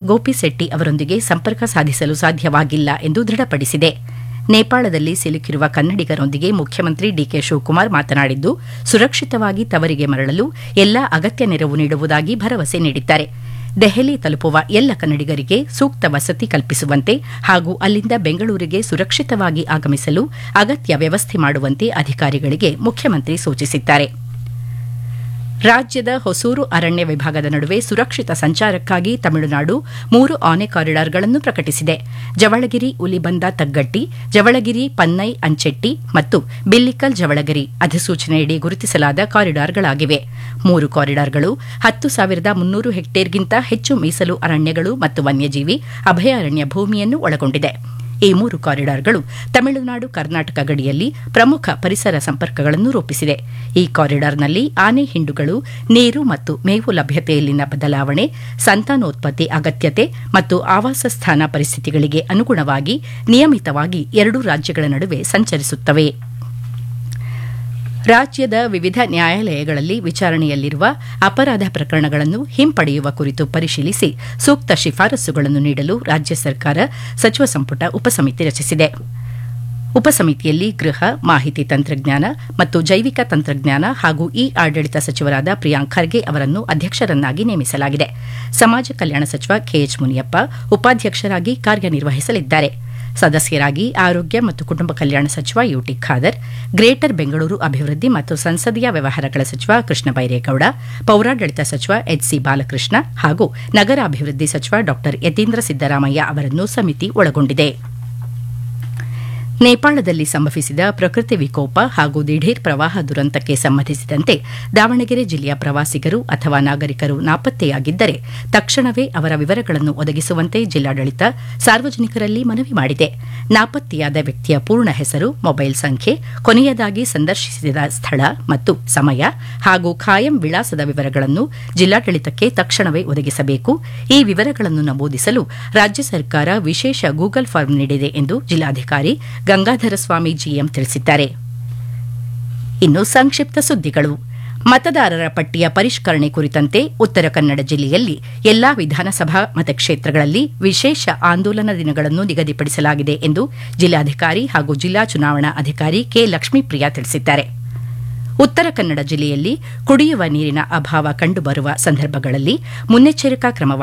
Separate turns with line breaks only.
ಗೋಪಿಸೆಟ್ಟಿ ಅವರೊಂದಿಗೆ ಸಂಪರ್ಕ ಸಾಧಿಸಲು ಸಾಧ್ಯವಾಗಿಲ್ಲ ಎಂದು ದೃಢಪಡಿಸಿದೆ ನೇಪಾಳದಲ್ಲಿ ಸಿಲುಕಿರುವ ಕನ್ನಡಿಗರೊಂದಿಗೆ ಮುಖ್ಯಮಂತ್ರಿ ಡಿಕೆ ಶಿವಕುಮಾರ್ ಮಾತನಾಡಿದ್ದು ಸುರಕ್ಷಿತವಾಗಿ ತವರಿಗೆ ಮರಳಲು ಎಲ್ಲಾ ಅಗತ್ಯ ನೆರವು ನೀಡುವುದಾಗಿ ಭರವಸೆ ನೀಡಿದ್ದಾರೆ ದೆಹಲಿ ತಲುಪುವ ಎಲ್ಲ ಕನ್ನಡಿಗರಿಗೆ ಸೂಕ್ತ ವಸತಿ ಕಲ್ಪಿಸುವಂತೆ ಹಾಗೂ ಅಲ್ಲಿಂದ ಬೆಂಗಳೂರಿಗೆ ಸುರಕ್ಷಿತವಾಗಿ ಆಗಮಿಸಲು ಅಗತ್ಯ ವ್ಯವಸ್ಥೆ ಮಾಡುವಂತೆ ಅಧಿಕಾರಿಗಳಿಗೆ ಮುಖ್ಯಮಂತ್ರಿ ಸೂಚಿಸಿದ್ದಾರೆ ರಾಜ್ಯದ ಹೊಸೂರು ಅರಣ್ಯ ವಿಭಾಗದ ನಡುವೆ ಸುರಕ್ಷಿತ ಸಂಚಾರಕ್ಕಾಗಿ ತಮಿಳುನಾಡು ಮೂರು ಆನೆ ಕಾರಿಡಾರ್ಗಳನ್ನು ಪ್ರಕಟಿಸಿದೆ ಜವಳಗಿರಿ ಉಲಿಬಂದ ತಗ್ಗಟ್ಟಿ ಜವಳಗಿರಿ ಪನ್ನೈ ಅಂಚೆಟ್ಟಿ ಮತ್ತು ಬಿಲ್ಲಿಕಲ್ ಜವಳಗಿರಿ ಅಧಿಸೂಚನೆಯಡಿ ಗುರುತಿಸಲಾದ ಕಾರಿಡಾರ್ಗಳಾಗಿವೆ ಮೂರು ಕಾರಿಡಾರ್ಗಳು ಹತ್ತು ಸಾವಿರದ ಮುನ್ನೂರು ಹೆಕ್ಟೇರ್ಗಿಂತ ಹೆಚ್ಚು ಮೀಸಲು ಅರಣ್ಯಗಳು ಮತ್ತು ವನ್ಯಜೀವಿ ಅಭಯಾರಣ್ಯ ಭೂಮಿಯನ್ನು ಒಳಗೊಂಡಿದೆ ಈ ಮೂರು ಕಾರಿಡಾರ್ಗಳು ತಮಿಳುನಾಡು ಕರ್ನಾಟಕ ಗಡಿಯಲ್ಲಿ ಪ್ರಮುಖ ಪರಿಸರ ಸಂಪರ್ಕಗಳನ್ನು ರೂಪಿಸಿದೆ ಈ ಕಾರಿಡಾರ್ನಲ್ಲಿ ಆನೆ ಹಿಂಡುಗಳು ನೀರು ಮತ್ತು ಮೇವು ಲಭ್ಯತೆಯಲ್ಲಿನ ಬದಲಾವಣೆ ಸಂತಾನೋತ್ಪತ್ತಿ ಅಗತ್ಯತೆ ಮತ್ತು ಆವಾಸ ಸ್ಥಾನ ಪರಿಸ್ಥಿತಿಗಳಿಗೆ ಅನುಗುಣವಾಗಿ ನಿಯಮಿತವಾಗಿ ಎರಡೂ ರಾಜ್ಯಗಳ ನಡುವೆ ಸಂಚರಿಸುತ್ತವೆ ರಾಜ್ಯದ ವಿವಿಧ ನ್ಯಾಯಾಲಯಗಳಲ್ಲಿ ವಿಚಾರಣೆಯಲ್ಲಿರುವ ಅಪರಾಧ ಪ್ರಕರಣಗಳನ್ನು ಹಿಂಪಡೆಯುವ ಕುರಿತು ಪರಿಶೀಲಿಸಿ ಸೂಕ್ತ ಶಿಫಾರಸುಗಳನ್ನು ನೀಡಲು ರಾಜ್ಯ ಸರ್ಕಾರ ಸಚಿವ ಸಂಪುಟ ಉಪಸಮಿತಿ ರಚಿಸಿದೆ ಉಪಸಮಿತಿಯಲ್ಲಿ ಗೃಹ ಮಾಹಿತಿ ತಂತ್ರಜ್ಞಾನ ಮತ್ತು ಜೈವಿಕ ತಂತ್ರಜ್ಞಾನ ಹಾಗೂ ಇ ಆಡಳಿತ ಸಚಿವರಾದ ಪ್ರಿಯಾಂಕ್ ಖರ್ಗೆ ಅವರನ್ನು ಅಧ್ಯಕ್ಷರನ್ನಾಗಿ ನೇಮಿಸಲಾಗಿದೆ ಸಮಾಜ ಕಲ್ಯಾಣ ಸಚಿವ ಕೆಎಚ್ ಮುನಿಯಪ್ಪ ಉಪಾಧ್ಯಕ್ಷರಾಗಿ ಕಾರ್ಯನಿರ್ವಹಿಸಲಿದ್ದಾರೆ ಸದಸ್ಯರಾಗಿ ಆರೋಗ್ಯ ಮತ್ತು ಕುಟುಂಬ ಕಲ್ಯಾಣ ಸಚಿವ ಯುಟಿ ಖಾದರ್ ಗ್ರೇಟರ್ ಬೆಂಗಳೂರು ಅಭಿವೃದ್ಧಿ ಮತ್ತು ಸಂಸದೀಯ ವ್ಯವಹಾರಗಳ ಸಚಿವ ಕೃಷ್ಣ ಬೈರೇಗೌಡ ಪೌರಾಡಳಿತ ಸಚಿವ ಎಚ್ಸಿ ಬಾಲಕೃಷ್ಣ ಹಾಗೂ ನಗರಾಭಿವೃದ್ಧಿ ಸಚಿವ ಡಾ ಯತೀಂದ್ರ ಸಿದ್ದರಾಮಯ್ಯ ಅವರನ್ನು ಸಮಿತಿ ಒಳಗೊಂಡಿದೆ ನೇಪಾಳದಲ್ಲಿ ಸಂಭವಿಸಿದ ಪ್ರಕೃತಿ ವಿಕೋಪ ಹಾಗೂ ದಿಢೀರ್ ಪ್ರವಾಹ ದುರಂತಕ್ಕೆ ಸಂಬಂಧಿಸಿದಂತೆ ದಾವಣಗೆರೆ ಜಿಲ್ಲೆಯ ಪ್ರವಾಸಿಗರು ಅಥವಾ ನಾಗರಿಕರು ನಾಪತ್ತೆಯಾಗಿದ್ದರೆ ತಕ್ಷಣವೇ ಅವರ ವಿವರಗಳನ್ನು ಒದಗಿಸುವಂತೆ ಜಿಲ್ಲಾಡಳಿತ ಸಾರ್ವಜನಿಕರಲ್ಲಿ ಮನವಿ ಮಾಡಿದೆ ನಾಪತ್ತೆಯಾದ ವ್ಯಕ್ತಿಯ ಪೂರ್ಣ ಹೆಸರು ಮೊಬೈಲ್ ಸಂಖ್ಯೆ ಕೊನೆಯದಾಗಿ ಸಂದರ್ಶಿಸಿದ ಸ್ಥಳ ಮತ್ತು ಸಮಯ ಹಾಗೂ ಖಾಯಂ ವಿಳಾಸದ ವಿವರಗಳನ್ನು ಜಿಲ್ಲಾಡಳಿತಕ್ಕೆ ತಕ್ಷಣವೇ ಒದಗಿಸಬೇಕು ಈ ವಿವರಗಳನ್ನು ನಮೂದಿಸಲು ರಾಜ್ಯ ಸರ್ಕಾರ ವಿಶೇಷ ಗೂಗಲ್ ಫಾರ್ಮ್ ನೀಡಿದೆ ಎಂದು ಜಿಲ್ಲಾಧಿಕಾರಿ ಗಂಗಾಧರ ಸ್ವಾಮಿ ಜಿಎಂ ತಿಳಿಸಿದ್ದಾರೆ ಇನ್ನು ಸಂಕ್ಷಿಪ್ತ ಸುದ್ದಿಗಳು ಮತದಾರರ ಪಟ್ಟಿಯ ಪರಿಷ್ಕರಣೆ ಕುರಿತಂತೆ ಉತ್ತರ ಕನ್ನಡ ಜಿಲ್ಲೆಯಲ್ಲಿ ಎಲ್ಲಾ ವಿಧಾನಸಭಾ ಮತಕ್ಷೇತ್ರಗಳಲ್ಲಿ ವಿಶೇಷ ಆಂದೋಲನ ದಿನಗಳನ್ನು ನಿಗದಿಪಡಿಸಲಾಗಿದೆ ಎಂದು ಜಿಲ್ಲಾಧಿಕಾರಿ ಹಾಗೂ ಜಿಲ್ಲಾ ಚುನಾವಣಾ ಅಧಿಕಾರಿ ಕೆ ಲಕ್ಷ್ಮೀಪ್ರಿಯಾ ತಿಳಿಸಿದ್ದಾರೆ ಉತ್ತರ ಕನ್ನಡ ಜಿಲ್ಲೆಯಲ್ಲಿ ಕುಡಿಯುವ ನೀರಿನ ಅಭಾವ ಕಂಡುಬರುವ ಸಂದರ್ಭಗಳಲ್ಲಿ ಮುನ್ನೆಚ್ಚರಿಕಾ ಕ್ರಮವಾಗಿ